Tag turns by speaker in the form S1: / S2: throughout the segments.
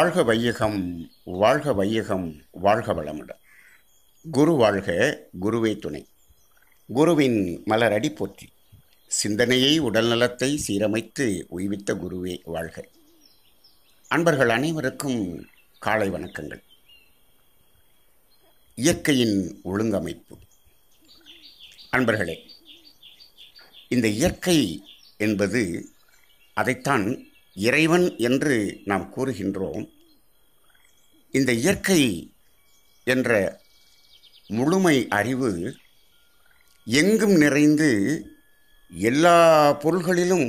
S1: வாழ்க வையகம் வாழ்க வையகம் வாழ்க வளமுடன் குரு வாழ்க குருவே துணை குருவின் மலரடி போற்றி சிந்தனையை உடல்நலத்தை சீரமைத்து உய்வித்த குருவே வாழ்க அன்பர்கள் அனைவருக்கும் காலை வணக்கங்கள் இயற்கையின் ஒழுங்கமைப்பு அன்பர்களே இந்த இயற்கை என்பது அதைத்தான் இறைவன் என்று நாம் கூறுகின்றோம் இந்த இயற்கை என்ற முழுமை அறிவு எங்கும் நிறைந்து எல்லா பொருள்களிலும்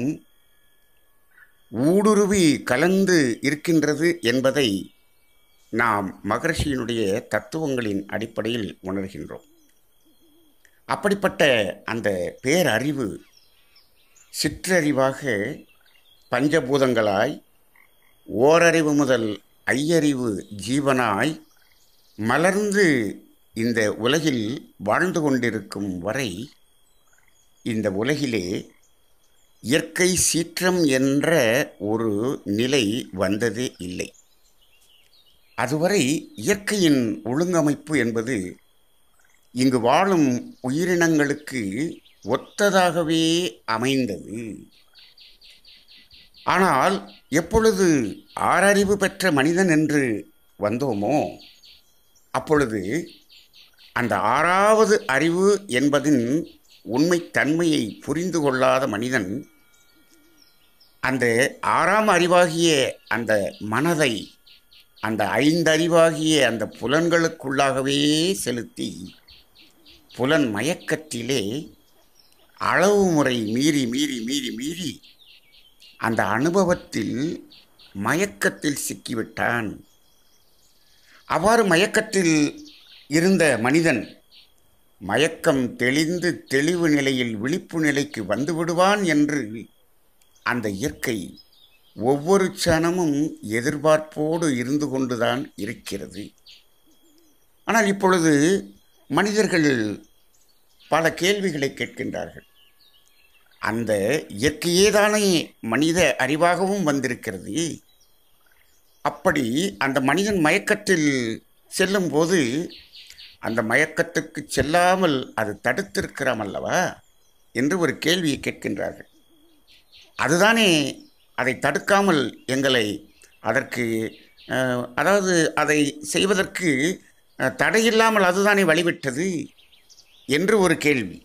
S1: ஊடுருவி கலந்து இருக்கின்றது என்பதை நாம் மகர்ஷியினுடைய தத்துவங்களின் அடிப்படையில் உணர்கின்றோம் அப்படிப்பட்ட அந்த பேரறிவு சிற்றறிவாக பஞ்சபூதங்களாய் ஓரறிவு முதல் ஐயறிவு ஜீவனாய் மலர்ந்து இந்த உலகில் வாழ்ந்து கொண்டிருக்கும் வரை இந்த உலகிலே இயற்கை சீற்றம் என்ற ஒரு நிலை வந்ததே இல்லை அதுவரை இயற்கையின் ஒழுங்கமைப்பு என்பது இங்கு வாழும் உயிரினங்களுக்கு ஒத்ததாகவே அமைந்தது ஆனால் எப்பொழுது ஆறறிவு பெற்ற மனிதன் என்று வந்தோமோ அப்பொழுது அந்த ஆறாவது அறிவு என்பதின் உண்மைத்தன்மையை புரிந்து கொள்ளாத மனிதன் அந்த ஆறாம் அறிவாகிய அந்த மனதை அந்த ஐந்தறிவாகிய அந்த புலன்களுக்குள்ளாகவே செலுத்தி புலன் மயக்கத்திலே அளவு முறை மீறி மீறி மீறி மீறி அந்த அனுபவத்தில் மயக்கத்தில் சிக்கிவிட்டான் அவ்வாறு மயக்கத்தில் இருந்த மனிதன் மயக்கம் தெளிந்து தெளிவு நிலையில் விழிப்பு நிலைக்கு வந்து விடுவான் என்று அந்த இயற்கை ஒவ்வொரு க்ஷணமும் எதிர்பார்ப்போடு இருந்து கொண்டுதான் இருக்கிறது ஆனால் இப்பொழுது மனிதர்கள் பல கேள்விகளை கேட்கின்றார்கள் அந்த இயற்கையே தானே மனித அறிவாகவும் வந்திருக்கிறது அப்படி அந்த மனிதன் மயக்கத்தில் செல்லும்போது அந்த மயக்கத்துக்கு செல்லாமல் அது தடுத்திருக்கிறோம் அல்லவா என்று ஒரு கேள்வியை கேட்கின்றார்கள் அதுதானே அதை தடுக்காமல் எங்களை அதற்கு அஹ், அதாவது அதை செய்வதற்கு அஹ், தடையில்லாமல் அதுதானே வழிவிட்டது என்று ஒரு கேள்வி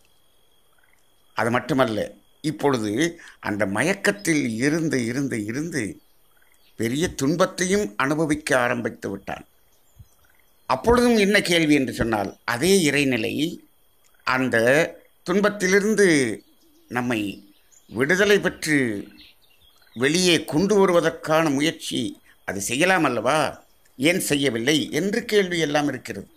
S1: அது மட்டுமல்ல இப்பொழுது அந்த மயக்கத்தில் இருந்து இருந்து இருந்து பெரிய துன்பத்தையும் அனுபவிக்க ஆரம்பித்து விட்டான் அப்பொழுதும் என்ன கேள்வி என்று சொன்னால் அதே இறைநிலை அந்த துன்பத்திலிருந்து நம்மை விடுதலை பெற்று வெளியே கொண்டு வருவதற்கான முயற்சி அது செய்யலாம் அல்லவா ஏன் செய்யவில்லை என்று கேள்வி எல்லாம் இருக்கிறது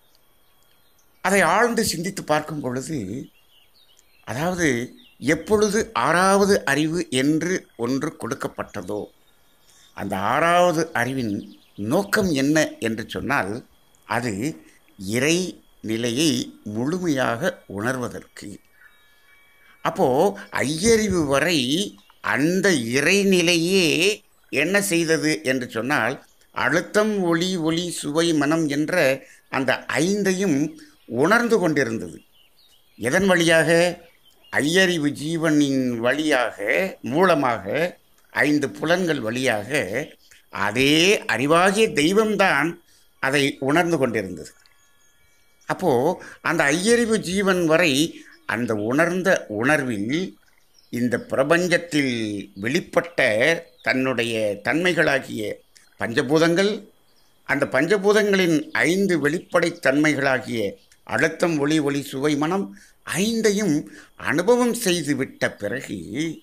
S1: அதை ஆழ்ந்து சிந்தித்து பார்க்கும் பொழுது அதாவது எப்பொழுது ஆறாவது அறிவு என்று ஒன்று கொடுக்கப்பட்டதோ அந்த ஆறாவது அறிவின் நோக்கம் என்ன என்று சொன்னால் அது இறை நிலையை முழுமையாக உணர்வதற்கு அப்போ ஐயறிவு வரை அந்த இறைநிலையே என்ன செய்தது என்று சொன்னால் அழுத்தம் ஒளி ஒளி சுவை மனம் என்ற அந்த ஐந்தையும் உணர்ந்து கொண்டிருந்தது எதன் வழியாக ஐயறிவு ஜீவனின் வழியாக மூலமாக ஐந்து புலன்கள் வழியாக அதே அறிவாகிய தெய்வம்தான் அதை உணர்ந்து கொண்டிருந்தது அப்போது அந்த ஐயறிவு ஜீவன் வரை அந்த உணர்ந்த உணர்வில் இந்த பிரபஞ்சத்தில் வெளிப்பட்ட தன்னுடைய தன்மைகளாகிய பஞ்சபூதங்கள் அந்த பஞ்சபூதங்களின் ஐந்து வெளிப்படைத் தன்மைகளாகிய அழுத்தம் ஒளி ஒளி சுவை மனம் ஐந்தையும் அனுபவம் செய்து விட்ட பிறகு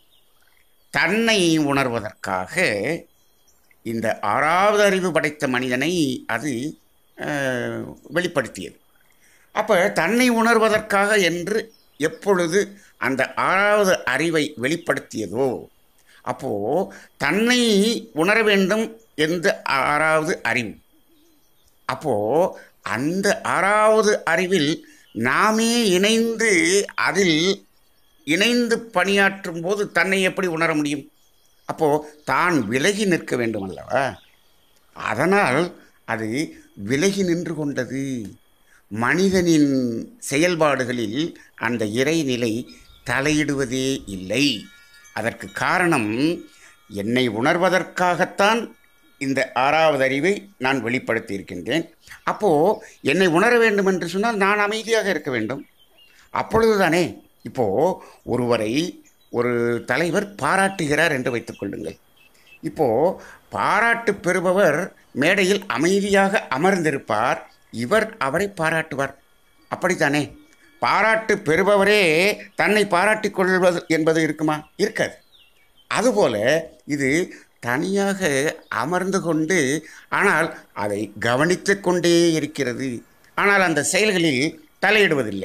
S1: தன்னை உணர்வதற்காக இந்த ஆறாவது அறிவு படைத்த மனிதனை அது அஹ், வெளிப்படுத்தியது அப்போ தன்னை உணர்வதற்காக என்று எப்பொழுது அந்த ஆறாவது அறிவை வெளிப்படுத்தியதோ அப்போது தன்னை உணர வேண்டும் என்ற ஆறாவது அறிவு அப்போது அந்த ஆறாவது அறிவில் நாமே இணைந்து அதில் இணைந்து பணியாற்றும் போது தன்னை எப்படி உணர முடியும் அப்போது தான் விலகி நிற்க வேண்டும் அல்லவா அதனால் அது விலகி நின்று கொண்டது மனிதனின் செயல்பாடுகளில் அந்த இறைநிலை தலையிடுவதே இல்லை அதற்கு காரணம் என்னை உணர்வதற்காகத்தான் இந்த ஆறாவது அறிவை நான் வெளிப்படுத்தி இருக்கின்றேன் அப்போது என்னை உணர வேண்டும் என்று சொன்னால் நான் அமைதியாக இருக்க வேண்டும் அப்பொழுதுதானே இப்போது ஒருவரை ஒரு தலைவர் பாராட்டுகிறார் என்று வைத்துக்கொள்ளுங்கள் இப்போது பாராட்டு பெறுபவர் மேடையில் அமைதியாக அமர்ந்திருப்பார் இவர் அவரை பாராட்டுவார் அப்படித்தானே பாராட்டு பெறுபவரே தன்னை பாராட்டிக் கொள்வது என்பது இருக்குமா இருக்காது அதுபோல இது தனியாக அமர்ந்து கொண்டு ஆனால் அதை கவனித்து கொண்டே இருக்கிறது ஆனால் அந்த செயல்களில் தலையிடுவதில்லை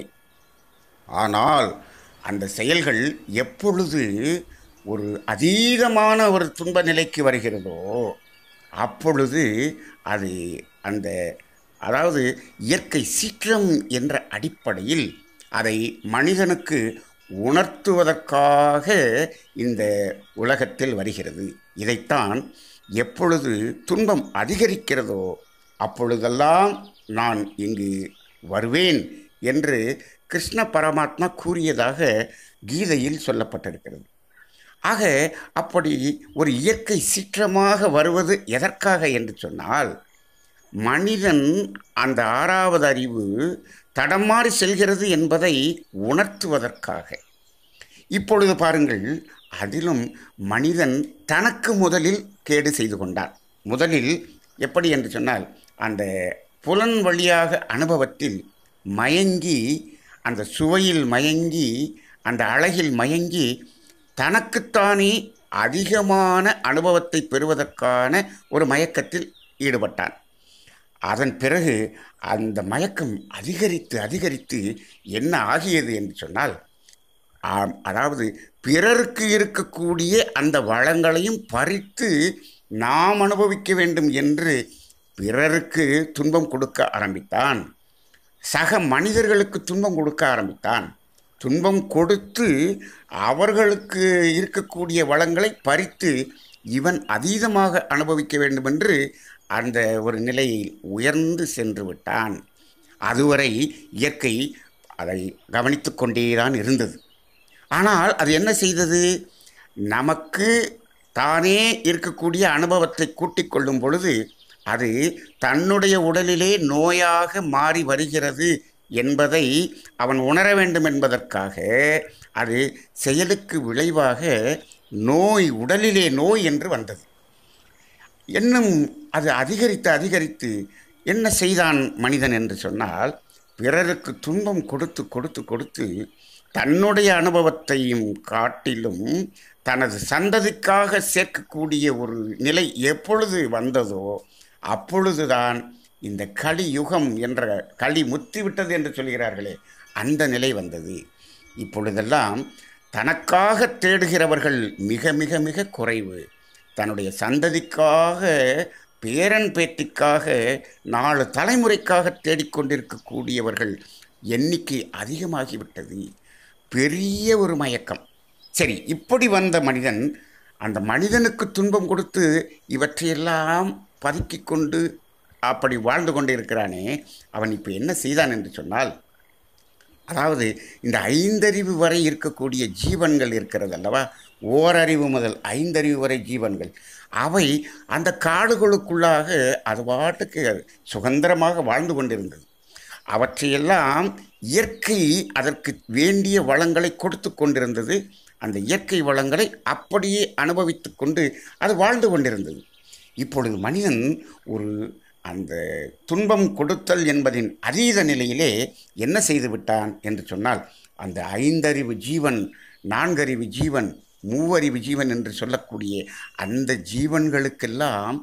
S1: ஆனால் அந்த செயல்கள் எப்பொழுது ஒரு அதீதமான ஒரு துன்ப நிலைக்கு வருகிறதோ அப்பொழுது அது அந்த அதாவது இயற்கை சீற்றம் என்ற அடிப்படையில் அதை மனிதனுக்கு உணர்த்துவதற்காக இந்த உலகத்தில் வருகிறது இதைத்தான் எப்பொழுது துன்பம் அதிகரிக்கிறதோ அப்பொழுதெல்லாம் நான் இங்கு வருவேன் என்று கிருஷ்ண பரமாத்மா கூறியதாக கீதையில் சொல்லப்பட்டிருக்கிறது ஆக அப்படி ஒரு இயற்கை சீற்றமாக வருவது எதற்காக என்று சொன்னால் மனிதன் அந்த ஆறாவது அறிவு தடமாறி செல்கிறது என்பதை உணர்த்துவதற்காக இப்பொழுது பாருங்கள் அதிலும் மனிதன் தனக்கு முதலில் கேடு செய்து கொண்டான் முதலில் எப்படி என்று சொன்னால் அந்த புலன் வழியாக அனுபவத்தில் மயங்கி அந்த சுவையில் மயங்கி அந்த அழகில் மயங்கி தனக்குத்தானே அதிகமான அனுபவத்தை பெறுவதற்கான ஒரு மயக்கத்தில் ஈடுபட்டான் அதன் பிறகு அந்த மயக்கம் அதிகரித்து அதிகரித்து என்ன ஆகியது என்று சொன்னால் ஆம் அதாவது பிறருக்கு இருக்கக்கூடிய அந்த வளங்களையும் பறித்து நாம் அனுபவிக்க வேண்டும் என்று பிறருக்கு துன்பம் கொடுக்க ஆரம்பித்தான் சக மனிதர்களுக்கு துன்பம் கொடுக்க ஆரம்பித்தான் துன்பம் கொடுத்து அவர்களுக்கு இருக்கக்கூடிய வளங்களை பறித்து இவன் அதீதமாக அனுபவிக்க வேண்டும் என்று அந்த ஒரு நிலையில் உயர்ந்து சென்று விட்டான் அதுவரை இயற்கை அதை கவனித்து கொண்டேதான் இருந்தது ஆனால் அது என்ன செய்தது நமக்கு தானே இருக்கக்கூடிய அனுபவத்தை கூட்டிக் கொள்ளும் பொழுது அது தன்னுடைய உடலிலே நோயாக மாறி வருகிறது என்பதை அவன் உணர வேண்டும் என்பதற்காக அது செயலுக்கு விளைவாக நோய் உடலிலே நோய் என்று வந்தது இன்னும் அது அதிகரித்து அதிகரித்து என்ன செய்தான் மனிதன் என்று சொன்னால் பிறருக்கு துன்பம் கொடுத்து கொடுத்து கொடுத்து தன்னுடைய அனுபவத்தையும் காட்டிலும் தனது சந்ததிக்காக சேர்க்கக்கூடிய ஒரு நிலை எப்பொழுது வந்ததோ அப்பொழுதுதான் இந்த கலியுகம் என்ற களி முத்திவிட்டது என்று சொல்கிறார்களே அந்த நிலை வந்தது இப்பொழுதெல்லாம் தனக்காக தேடுகிறவர்கள் மிக மிக மிக குறைவு தன்னுடைய சந்ததிக்காக பேரன் பேத்திக்காக நாலு தலைமுறைக்காக தேடிக்கொண்டிருக்கக்கூடியவர்கள் எண்ணிக்கை அதிகமாகிவிட்டது பெரிய ஒரு மயக்கம் சரி இப்படி வந்த மனிதன் அந்த மனிதனுக்கு துன்பம் கொடுத்து இவற்றையெல்லாம் பதுக்கிக் கொண்டு அப்படி வாழ்ந்து கொண்டு இருக்கிறானே அவன் இப்போ என்ன செய்தான் என்று சொன்னால் அதாவது இந்த ஐந்தறிவு வரை இருக்கக்கூடிய ஜீவன்கள் இருக்கிறது அல்லவா ஓரறிவு முதல் ஐந்தறிவு வரை ஜீவன்கள் அவை அந்த காடுகளுக்குள்ளாக அது பாட்டுக்கு சுதந்திரமாக வாழ்ந்து கொண்டிருந்தது அவற்றையெல்லாம் இயற்கை அதற்கு வேண்டிய வளங்களை கொடுத்து கொண்டிருந்தது அந்த இயற்கை வளங்களை அப்படியே அனுபவித்து கொண்டு அது வாழ்ந்து கொண்டிருந்தது இப்பொழுது மனிதன் ஒரு அந்த துன்பம் கொடுத்தல் என்பதின் அதீத நிலையிலே என்ன செய்து விட்டான் என்று சொன்னால் அந்த ஐந்தறிவு ஜீவன் நான்கறிவு ஜீவன் மூவறிவு ஜீவன் என்று சொல்லக்கூடிய அந்த ஜீவன்களுக்கெல்லாம்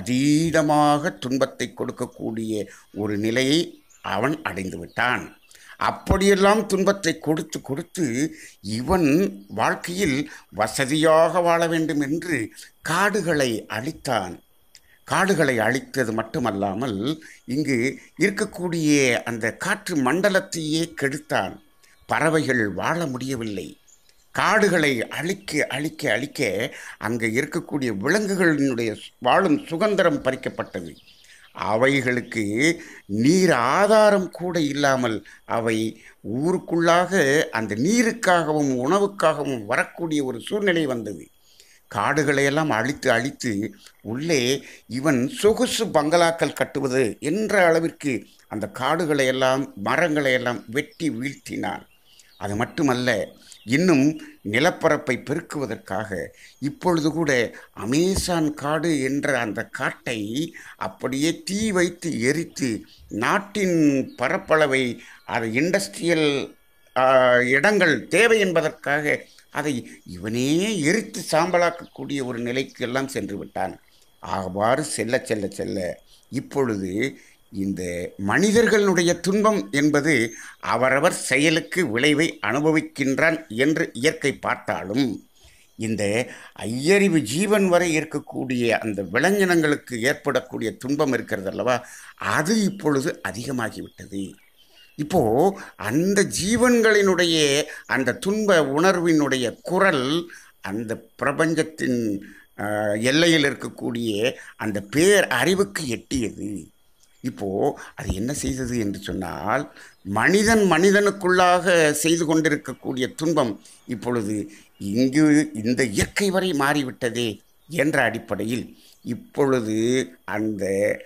S1: அதீதமாக துன்பத்தை கொடுக்கக்கூடிய ஒரு நிலையை அவன் அடைந்து விட்டான் அப்படியெல்லாம் துன்பத்தை கொடுத்து கொடுத்து இவன் வாழ்க்கையில் வசதியாக வாழ வேண்டும் என்று காடுகளை அழித்தான் காடுகளை அழித்தது மட்டுமல்லாமல் இங்கு இருக்கக்கூடிய அந்த காற்று மண்டலத்தையே கெடுத்தான் பறவைகள் வாழ முடியவில்லை காடுகளை அழிக்க அழிக்க அழிக்க அங்கே இருக்கக்கூடிய விலங்குகளினுடைய வாழும் சுதந்திரம் பறிக்கப்பட்டது அவைகளுக்கு நீர் ஆதாரம் கூட இல்லாமல் அவை ஊருக்குள்ளாக அந்த நீருக்காகவும் உணவுக்காகவும் வரக்கூடிய ஒரு சூழ்நிலை வந்தது காடுகளையெல்லாம் அழித்து அழித்து உள்ளே இவன் சொகுசு பங்களாக்கள் கட்டுவது என்ற அளவிற்கு அந்த காடுகளையெல்லாம் மரங்களையெல்லாம் வெட்டி வீழ்த்தினான் அது மட்டுமல்ல இன்னும் நிலப்பரப்பை பெருக்குவதற்காக இப்பொழுது கூட அமேசான் காடு என்ற அந்த காட்டை அப்படியே தீ வைத்து எரித்து நாட்டின் பரப்பளவை அது இண்டஸ்ட்ரியல் இடங்கள் தேவை என்பதற்காக அதை இவனே எரித்து சாம்பலாக்கக்கூடிய ஒரு நிலைக்கு எல்லாம் சென்று விட்டான் அவ்வாறு செல்ல செல்ல செல்ல இப்பொழுது இந்த மனிதர்களுடைய துன்பம் என்பது அவரவர் செயலுக்கு விளைவை அனுபவிக்கின்றான் என்று இயற்கை பார்த்தாலும் இந்த ஐயறிவு ஜீவன் வரை இருக்கக்கூடிய அந்த விலங்கினங்களுக்கு ஏற்படக்கூடிய துன்பம் இருக்கிறது அல்லவா அது இப்பொழுது அதிகமாகிவிட்டது இப்போ அந்த ஜீவன்களினுடைய அந்த துன்ப உணர்வினுடைய குரல் அந்த பிரபஞ்சத்தின் ஆஹ், எல்லையில் இருக்கக்கூடிய அந்த பேர் அறிவுக்கு எட்டியது இப்போ அது என்ன செய்தது என்று சொன்னால் மனிதன் மனிதனுக்குள்ளாக செய்து கொண்டிருக்கக்கூடிய துன்பம் இப்பொழுது இங்கு இந்த இயற்கை வரை மாறிவிட்டதே என்ற அடிப்படையில் இப்பொழுது அந்த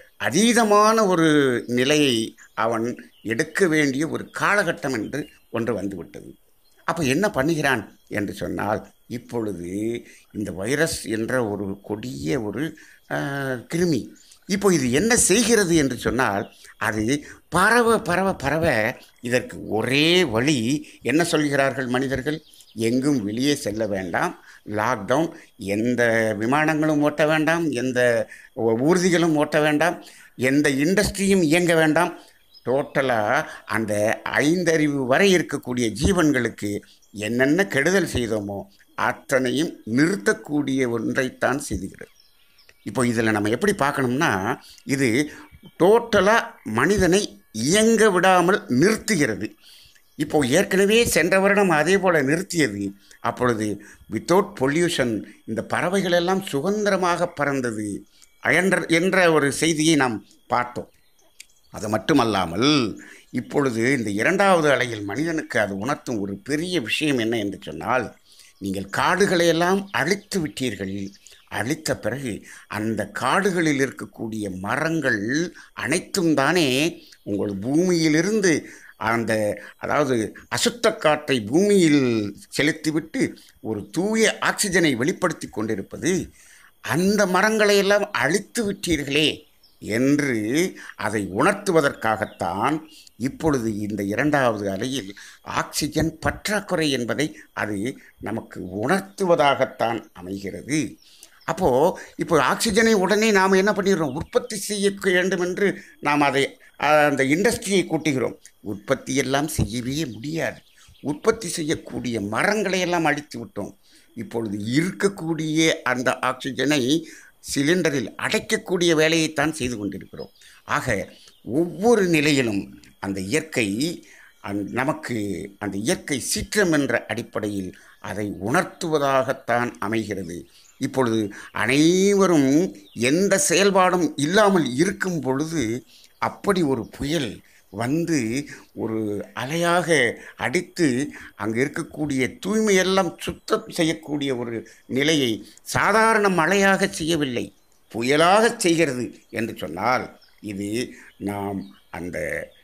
S1: அதீதமான ஒரு நிலையை அவன் எடுக்க வேண்டிய ஒரு காலகட்டம் என்று ஒன்று வந்துவிட்டது அப்போ என்ன பண்ணுகிறான் என்று சொன்னால் இப்பொழுது இந்த வைரஸ் என்ற ஒரு கொடிய ஒரு ஆஹ், கிருமி இப்போ இது என்ன செய்கிறது என்று சொன்னால் அது பரவ பரவ பரவ இதற்கு ஒரே வழி என்ன சொல்கிறார்கள் மனிதர்கள் எங்கும் வெளியே செல்ல வேண்டாம் லாக்டவுன் எந்த விமானங்களும் ஓட்ட வேண்டாம் எந்த ஊ- ஊர்திகளும் ஓட்ட வேண்டாம் எந்த இண்டஸ்ட்ரியும் இயங்க வேண்டாம் டோட்டலாக அந்த ஐந்தறிவு வரை இருக்கக்கூடிய ஜீவன்களுக்கு என்னென்ன கெடுதல் செய்தோமோ அத்தனையும் நிறுத்தக்கூடிய ஒன்றைத்தான் செய்துகிறது இப்போ இதில் நம்ம எப்படி பார்க்கணும்னா இது டோட்டலாக மனிதனை இயங்க விடாமல் நிறுத்துகிறது இப்போ ஏற்கனவே சென்ற வருடம் அதே போல் நிறுத்தியது அப்பொழுது வித்தவுட் பொல்யூஷன் இந்த பறவைகள் எல்லாம் சுதந்திரமாக பறந்தது என்ற என்ற ஒரு செய்தியை நாம் பார்த்தோம் அது மட்டுமல்லாமல் இப்பொழுது இந்த இரண்டாவது அலையில் மனிதனுக்கு அது உணர்த்தும் ஒரு பெரிய விஷயம் என்ன என்று சொன்னால் நீங்கள் காடுகளை எல்லாம் அழித்து விட்டீர்கள் அழித்த பிறகு அந்த காடுகளில் இருக்கக்கூடிய மரங்கள் அனைத்தும் தானே உங்கள் பூமியிலிருந்து அந்த அதாவது அசுத்த காற்றை பூமியில் செலுத்திவிட்டு ஒரு தூய ஆக்சிஜனை வெளிப்படுத்தி கொண்டிருப்பது அந்த மரங்களை எல்லாம் அழித்து விட்டீர்களே என்று அதை உணர்த்துவதற்காகத்தான் இப்பொழுது இந்த இரண்டாவது அலையில் ஆக்சிஜன் பற்றாக்குறை என்பதை அது நமக்கு உணர்த்துவதாகத்தான் அமைகிறது அப்போது இப்போ ஆக்சிஜனை உடனே நாம் என்ன பண்ணிடுறோம் உற்பத்தி செய்ய வேண்டும் என்று நாம் அதை அஹ், அந்த இண்டஸ்ட்ரியை கூட்டுகிறோம் உற்பத்தி எல்லாம் செய்யவே முடியாது உற்பத்தி செய்யக்கூடிய மரங்களை எல்லாம் அழித்து விட்டோம் இப்பொழுது இருக்கக்கூடிய அந்த ஆக்சிஜனை சிலிண்டரில் அடைக்கக்கூடிய வேலையைத்தான் செய்து கொண்டிருக்கிறோம் ஆக ஒவ்வொரு நிலையிலும் அந்த இயற்கை அந் நமக்கு அந்த இயற்கை சீற்றம் என்ற அடிப்படையில் அதை உணர்த்துவதாகத்தான் அமைகிறது இப்பொழுது அனைவரும் எந்த செயல்பாடும் இல்லாமல் இருக்கும் பொழுது அப்படி ஒரு புயல் வந்து ஒரு அலையாக அடித்து அங்கே இருக்கக்கூடிய தூய்மையெல்லாம் சுத்தம் செய்யக்கூடிய ஒரு நிலையை சாதாரண மழையாக செய்யவில்லை புயலாக செய்கிறது என்று சொன்னால் இது நாம் அந்த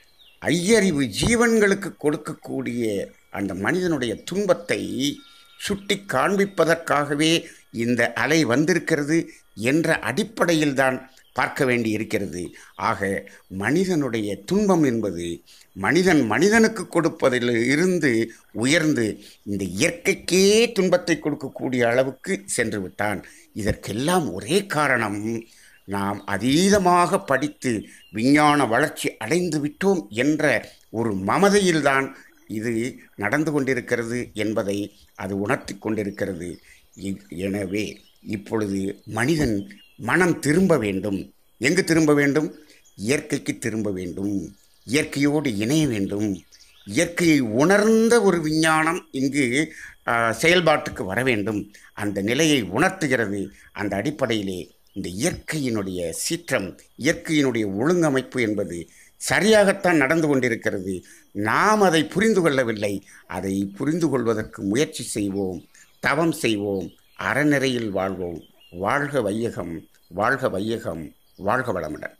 S1: ஐயறிவு ஜீவன்களுக்கு கொடுக்கக்கூடிய அந்த மனிதனுடைய துன்பத்தை சுட்டி காண்பிப்பதற்காகவே இந்த அலை வந்திருக்கிறது என்ற அடிப்படையில்தான் பார்க்க வேண்டி இருக்கிறது ஆக மனிதனுடைய துன்பம் என்பது மனிதன் மனிதனுக்கு கொடுப்பதில் இருந்து உயர்ந்து இந்த இயற்கைக்கே துன்பத்தை கொடுக்கக்கூடிய அளவுக்கு சென்று விட்டான் இதற்கெல்லாம் ஒரே காரணம் நாம் அதீதமாக படித்து விஞ்ஞான வளர்ச்சி அடைந்து விட்டோம் என்ற ஒரு மமதையில்தான் இது நடந்து கொண்டிருக்கிறது என்பதை அது உணர்த்தி கொண்டிருக்கிறது இ- எனவே இப்பொழுது மனிதன் மனம் திரும்ப வேண்டும் எங்கு திரும்ப வேண்டும் இயற்கைக்கு திரும்ப வேண்டும் இயற்கையோடு இணைய வேண்டும் இயற்கையை உணர்ந்த ஒரு விஞ்ஞானம் இங்கு ஆ, செயல்பாட்டுக்கு வர வேண்டும் அந்த நிலையை உணர்த்துகிறது அந்த அடிப்படையிலே இந்த இயற்கையினுடைய சீற்றம் இயற்கையினுடைய ஒழுங்கமைப்பு என்பது சரியாகத்தான் நடந்து கொண்டிருக்கிறது நாம் அதை புரிந்து கொள்ளவில்லை அதை புரிந்து கொள்வதற்கு முயற்சி செய்வோம் தவம் செய்வோம் அறநிறையில் வாழ்வோம் வாழ்க வையகம் வாழ்க வையகம் வாழ்க வளமுடன்